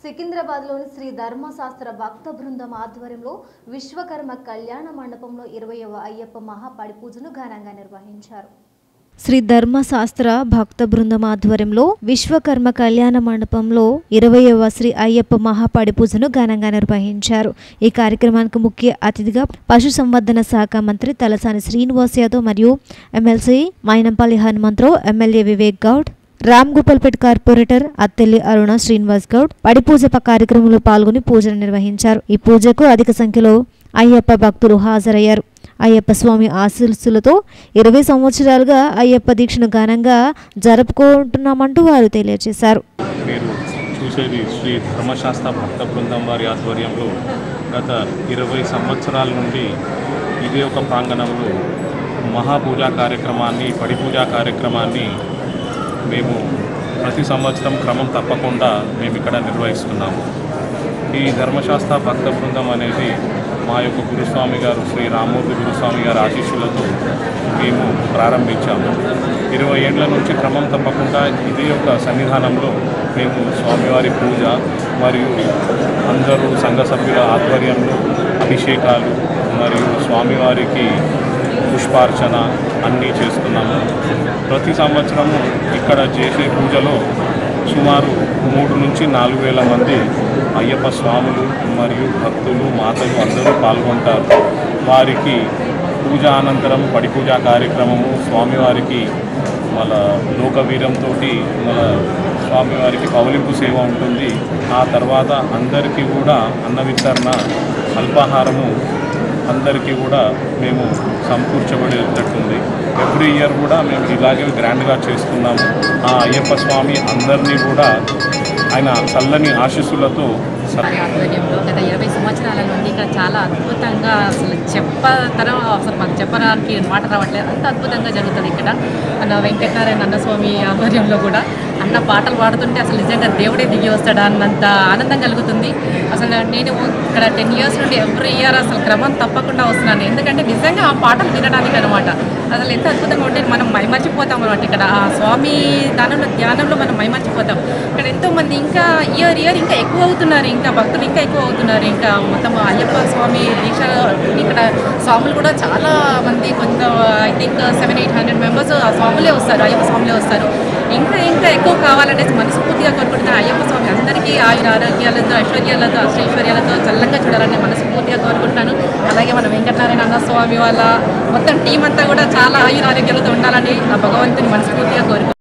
సికింద్రాబాద్లోని శ్రీ ధర్మశాస్త్ర భక్త బృందం ఆధ్వర్యంలో విశ్వకర్మ కళ్యాణ మండపంలో ఇరవయవ అయ్యప్ప మహాపడి పూజను ఘనంగా నిర్వహించారు శ్రీ ధర్మశాస్త్ర భక్త బృందం ఆధ్వర్యంలో విశ్వకర్మ కళ్యాణ మండపంలో ఇరవయవ శ్రీ అయ్యప్ప మహాపడి పూజను ఘనంగా నిర్వహించారు ఈ కార్యక్రమానికి ముఖ్య అతిథిగా పశు సంవర్ధన శాఖ మంత్రి తలసాని శ్రీనివాస్ యాదవ్ మరియు MLC Mynampally Hanumantharao MLA Vivek Goud Ram Gopalpet corporator Attelli Aruna Srinivas Goud పడి పూజ ప- కార్యక్రమంలో పాల్గొని పూజను నిర్వహించారు ఈ పూజకు అధిక సంఖ్యలో అయ్యప్ప భక్తులు హాజరయ్యారు అయ్యప్ప స్వామి ఆశీస్సులతో ఇరవై సంవత్సరాలుగా అయ్యప్ప దీక్షను ఘనంగా జరుపుకుంటున్నామంటూ వారు తెలియజేశారు మీరు చూసేది శ్రీ ధర్మశాస్త్ర భక్త బృందం వారి ఆధ్వర్యంలో గత ఇరవై సంవత్సరాల నుండి ఇదే ఒక ప్రాంగణంలో మహాపూజా కార్యక్రమాన్ని పడి పూజా కార్యక్రమాన్ని మేము ప్రతి సంవత్సరం క్రమం తప్పకుండా మేము ఇక్కడ నిర్వహిస్తున్నాము ఈ ధర్మశాస్త్ర భక్త బృందం అనేది మా యొక్క గురుస్వామి గారు శ్రీ రామూర్తి గురుస్వామి గారి ఆశీస్సులతో మేము ప్రారంభించాము ఇరవై ఏండ్ల నుంచి క్రమం తప్పకుండా ఇదే యొక్క సన్నిధానంలో మేము స్వామివారి పూజ మరియు అందరూ సంఘ సభ్యుల ఆధ్వర్యంలో అభిషేకాలు మరియు స్వామివారికి పుష్పార్చన అన్నీ చేస్తున్నాము ప్రతి సంవత్సరము ఇక్కడ చేసే పూజలో సుమారు మూడు నుంచి నాలుగు వేల మంది అయ్యప్ప స్వాములు మరియు భక్తులు మాతలు అందరూ పాల్గొంటారు వారికి పూజ అనంతరం పడి పూజా కార్యక్రమము స్వామివారికి మన లోకవీరంతో మన స్వామివారికి పౌలింపు సేవ ఉంటుంది ఆ తర్వాత అందరికీ కూడా అన్న వితరణ అల్పాహారము అందరికీ కూడా మేము సమకూర్చబడేటట్టుంది ఎవ్రీ ఇయర్ కూడా మేము ఇలాగే గ్రాండ్గా చేస్తున్నాము ఆ అయ్యప్ప స్వామి అందరినీ కూడా ఆయన చల్లని ఆశీస్సులతో స- వారి ఆధ్వర్యంలో గత ఇరవై సంవత్సరాల నుండి ఇక్కడ చాలా అద్భుతంగా అసలు చెప్పతరం అసలు మాకు చెప్పడానికి మాట రావట్లేదు అంత అద్భుతంగా జరుగుతుంది ఇక్కడ అన్న వెంకటనారాయణ అన్నస్వామి ఆధ్వర్యంలో కూడా అన్న పాటలు పాడుతుంటే అసలు నిజంగా దేవుడే దిగి వస్తాడా అన్నంత ఆనందం కలుగుతుంది అసలు నేను ఇక్కడ టెన్ ఇయర్స్ నుండి ఎవ్రీ ఇయర్ అసలు క్రమం తప్పకుండా వస్తున్నాను ఎందుకంటే నిజంగా ఆ పాటలు వినడానికి అనమాట అసలు ఎంత అద్భుతంగా ఉంటే మనం మైమర్చిపోతాం అనమాట ఇక్కడ ఆ స్వామి దానంలో ధ్యానంలో మనం మైమర్చిపోతాం ఇక్కడ ఎంతో మంది ఇంకా ఇయర్ ఇయర్ ఇంకా ఎక్కువ అవుతున్నారు ఇంకా భక్తులు ఇంకా ఎక్కువ అవుతున్నారు ఇంకా మొత్తం అయ్యప్ప స్వామి దీక్ష ఇక్కడ స్వాములు కూడా చాలా మంది కొంత I think seven eight hundred members ఆ స్వాములే వస్తారు అయ్యప్ప స్వాములే వస్తారు ఇంకా ఇంకా ఎక్కువ కావాలనేసి మనస్ఫూర్తిగా కోరుకుంటున్నాను అయ్యప్ప స్వామి అందరికీ ఆయుర ఆరోగ్యాలతో ఐశ్వర్యాలతో అష్టైశ్వర్యాలతో చల్లంగా చూడాలని మనస్ఫూర్తిగా కోరుకుంటున్నాను అలాగే మన వెంకటనారాయణ అన్న స్వామి వాళ్ళ మొత్తం టీం అంతా కూడా చాలా ఆయుర ఆరోగ్యాలతో ఉండాలని ఆ భగవంతుని మనస్ఫూర్తిగా కోరుకుంటున్నాను